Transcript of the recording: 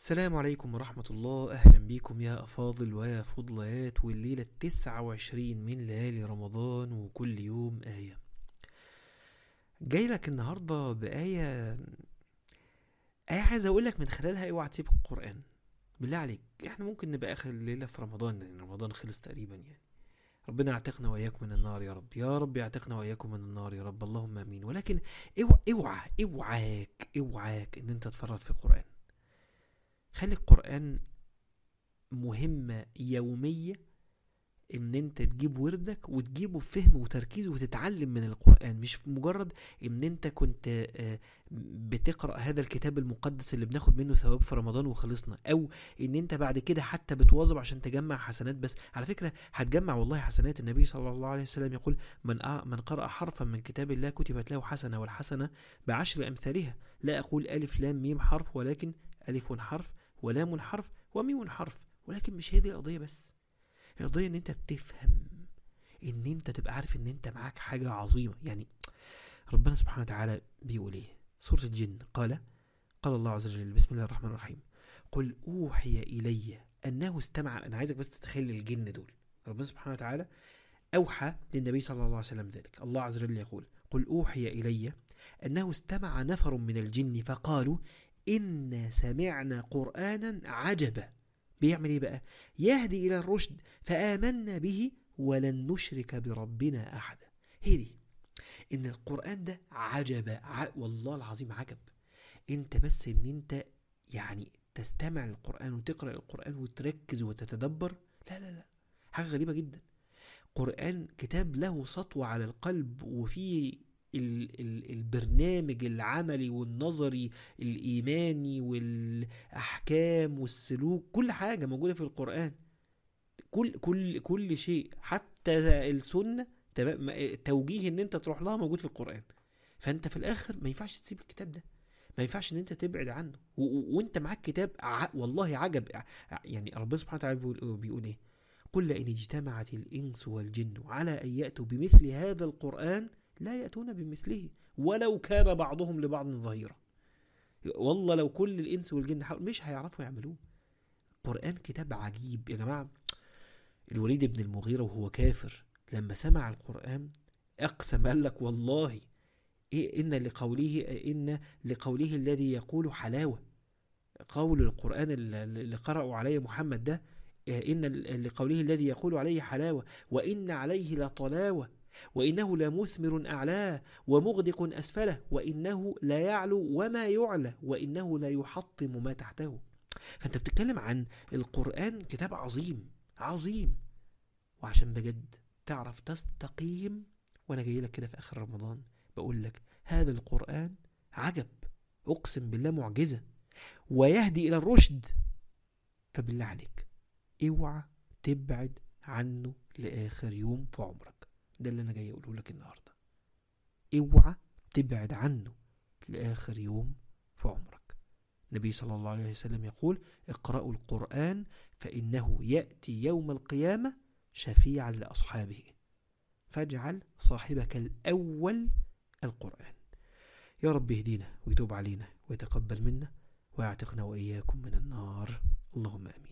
السلام عليكم ورحمة الله أهلا بيكم يا أفاضل ويا فضليات والليلة التسعة وعشرين من ليالي رمضان وكل يوم آية جاي لك النهاردة بآية آية عايز أقول لك من خلالها اوعى تسيب القرآن بالله عليك احنا ممكن نبقى آخر الليلة في رمضان لأن رمضان خلص تقريبا يعني ربنا يعتقنا وإياكم من النار يا رب يا رب يعتقنا وإياكم من النار يا رب اللهم آمين ولكن اوعى اوعى اوعاك اوعاك إن أنت تفرط في القرآن خلي القرآن مهمة يومية ان انت تجيب وردك وتجيبه بفهم وتركيز وتتعلم من القرآن مش مجرد ان انت كنت آه، بتقرأ هذا الكتاب المقدس اللي بناخد منه ثواب في رمضان وخلصنا او ان انت بعد كده حتى بتواظب عشان تجمع حسنات بس على فكرة هتجمع والله حسنات النبي صلى الله عليه وسلم يقول من آه من قرأ حرفا من كتاب الله كتبت له حسنة والحسنة بعشر أمثالها لا أقول ألف لام ميم حرف ولكن ألف حرف ولام حرف وميم حرف ولكن مش هي دي القضية بس القضية ان انت بتفهم ان انت تبقى عارف ان انت معاك حاجة عظيمة يعني ربنا سبحانه وتعالى بيقول ايه سورة الجن قال قال الله عز وجل بسم الله الرحمن الرحيم قل اوحي الي انه استمع انا عايزك بس تتخيل الجن دول ربنا سبحانه وتعالى اوحى للنبي صلى الله عليه وسلم ذلك الله عز وجل يقول قل اوحي الي انه استمع نفر من الجن فقالوا إنا سمعنا قرآنا عجبا بيعمل إيه بقى يهدي إلى الرشد فآمنا به ولن نشرك بربنا أحدا هي دي إن القرآن ده عجبا ع... والله العظيم عجب أنت بس إن أنت يعني تستمع للقرآن وتقرأ القرآن وتركز وتتدبر لا لا لا حاجة غريبة جدا قرآن كتاب له سطوة على القلب وفيه ال ال البرنامج العملي والنظري الإيماني والأحكام والسلوك كل حاجة موجودة في القرآن كل كل كل شيء حتى السنة تمام توجيه ان انت تروح لها موجود في القرآن فانت في الاخر ما ينفعش تسيب الكتاب ده ما ينفعش ان انت تبعد عنه و- و- وانت معاك كتاب ع... والله عجب ع- يعني ربنا سبحانه وتعالى بيقول, بيقول ايه قل لئن اجتمعت الانس والجن على ان ياتوا بمثل هذا القران لا يأتون بمثله ولو كان بعضهم لبعض ظهيرا والله لو كل الإنس والجن حاول مش هيعرفوا يعملوه قرآن كتاب عجيب يا جماعة الوليد بن المغيرة وهو كافر لما سمع القرآن أقسم قال لك والله إيه إن لقوله إن لقوله الذي يقول حلاوة قول القرآن اللي اللي قرأوا عليه محمد ده إيه إن لقوله الذي يقول عليه حلاوة وإن عليه لطلاوة وإنه لمثمر أعلاه ومغدق أسفله وإنه لا يعلو وما يعلى وإنه لا يحطم ما تحته فأنت بتتكلم عن القرآن كتاب عظيم عظيم وعشان بجد تعرف تستقيم وأنا جاي لك كده في آخر رمضان بقول لك هذا القرآن عجب أقسم بالله معجزة ويهدي إلى الرشد فبالله عليك اوعى تبعد عنه لآخر يوم في عمرك ده اللي انا جاي اقوله لك النهارده اوعى تبعد عنه لاخر يوم في عمرك النبي صلى الله عليه وسلم يقول اقرأوا القرآن فإنه يأتي يوم القيامة شفيعا لأصحابه فاجعل صاحبك الأول القرآن يا رب يهدينا ويتوب علينا ويتقبل منا ويعتقنا وإياكم من النار اللهم آمين